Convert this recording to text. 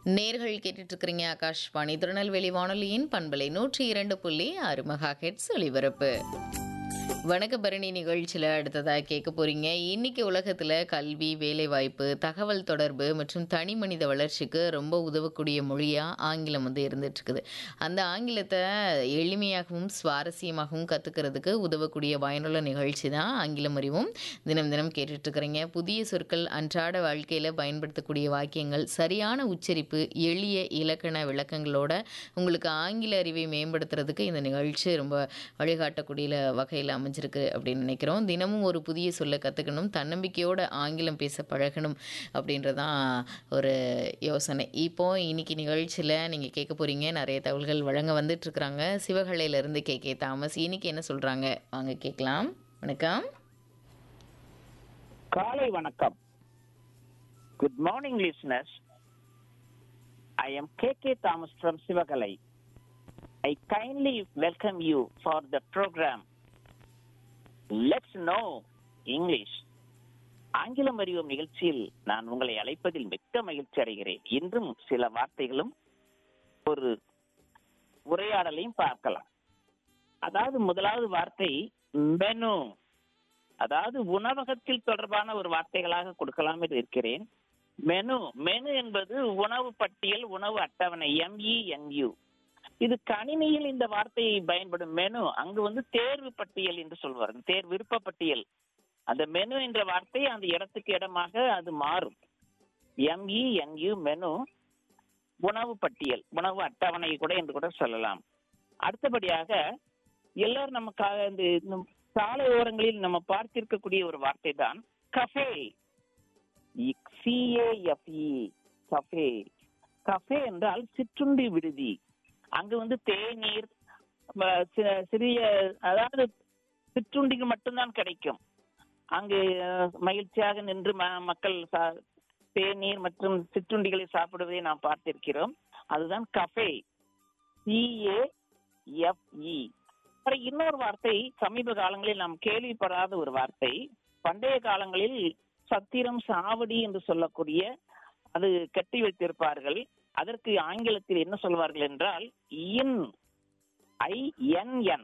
நேர்கள் கேட்டுட்டு இருக்கிறீங்க ஆகாஷ்வாணி திருநெல்வேலி வானொலியின் பண்பலை நூற்றி இரண்டு புள்ளி ஆறு மெகா ஹெட்ஸ் ஒளிபரப்பு வணக்க பரணி நிகழ்ச்சியில் அடுத்ததாக கேட்க போகிறீங்க இன்னைக்கு உலகத்தில் கல்வி வேலைவாய்ப்பு தகவல் தொடர்பு மற்றும் தனி மனித வளர்ச்சிக்கு ரொம்ப உதவக்கூடிய மொழியாக ஆங்கிலம் வந்து இருந்துட்டு இருக்குது அந்த ஆங்கிலத்தை எளிமையாகவும் சுவாரஸ்யமாகவும் கற்றுக்கிறதுக்கு உதவக்கூடிய பயனுள்ள நிகழ்ச்சி தான் ஆங்கிலம் அறிவும் தினம் தினம் கேட்டுட்டு இருக்கிறீங்க புதிய சொற்கள் அன்றாட வாழ்க்கையில் பயன்படுத்தக்கூடிய வாக்கியங்கள் சரியான உச்சரிப்பு எளிய இலக்கண விளக்கங்களோட உங்களுக்கு ஆங்கில அறிவை மேம்படுத்துறதுக்கு இந்த நிகழ்ச்சி ரொம்ப வழிகாட்டக்கூடிய வகையில் அமைஞ்சிருக்கு அப்படின்னு நினைக்கிறோம் தினமும் ஒரு புதிய சொல்லை கற்றுக்கணும் தன்னம்பிக்கையோட ஆங்கிலம் பேச பழகணும் அப்படின்றதான் ஒரு யோசனை இப்போ இன்னைக்கு நிகழ்ச்சியில் நீங்கள் கேட்க போகிறீங்க நிறைய தகவல்கள் வழங்க வந்துட்டு இருக்கிறாங்க சிவகலையிலேருந்து கே கே தாமஸ் இன்னைக்கு என்ன சொல்கிறாங்க வாங்க கேட்கலாம் வணக்கம் காலை வணக்கம் good morning listeners I am K K Thomas from Sivakalai I kindly welcome you for the programme let's know English ஆங்கிலம் அறிவும் நிகழ்ச்சியில் நான் உங்களை அழைப்பதில் மிக்க மகிழ்ச்சி அடைகிறேன் இன்றும் சில வார்த்தைகளும் ஒரு உரையாடலையும் பார்க்கலாம் அதாவது முதலாவது வார்த்தை மெனு அதாவது உணவகத்தில் தொடர்பான ஒரு வார்த்தைகளாக கொடுக்கலாம் என்று இருக்கிறேன் மெனு மெனு என்பது உணவு பட்டியல் உணவு அட்டவணை எம்இஎன்யூ இது கணினியில் இந்த வார்த்தையை பயன்படும் மெனு அங்கு வந்து தேர்வு பட்டியல் என்று சொல்வார் தேர்வு விருப்ப பட்டியல் அந்த மெனு என்ற வார்த்தை அந்த இடத்துக்கு இடமாக அது மாறும் எம்இஎன்யூ மெனு உணவு பட்டியல் உணவு அட்டவணை கூட என்று கூட சொல்லலாம் அடுத்தபடியாக எல்லாரும் நமக்காக இந்த இந்த சாலை ஓரங்களில் நம்ம பார்த்திருக்கக்கூடிய ஒரு வார்த்தை தான் கஃபே சிஏஎஃப்இ கஃபே கஃபே என்றால் சிற்றுண்டி விடுதி அங்கு வந்து தேநீர் ம- சி- சிறிய அதாவது சிற்றுண்டிகள் மட்டும்தான் கிடைக்கும் அங்கு அஹ், மகிழ்ச்சியாக நின்று ம- மக்கள் சா- தேநீர் மற்றும் சிற்றுண்டிகளை சாப்பிடுவதை நாம் பார்த்திருக்கிறோம் அதுதான் கஃபே சிஏஎஃப்இ அப்புறம் இன்னொரு வார்த்தை சமீப காலங்களில் நாம் கேள்விப்படாத ஒரு வார்த்தை பண்டைய காலங்களில் சத்திரம் சாவடி என்று சொல்லக்கூடிய அது கட்டி வைத்திருப்பார்கள் அதற்கு ஆங்கிலத்தில் என்ன சொல்வார்கள் என்றால் இன் ஐ என் என்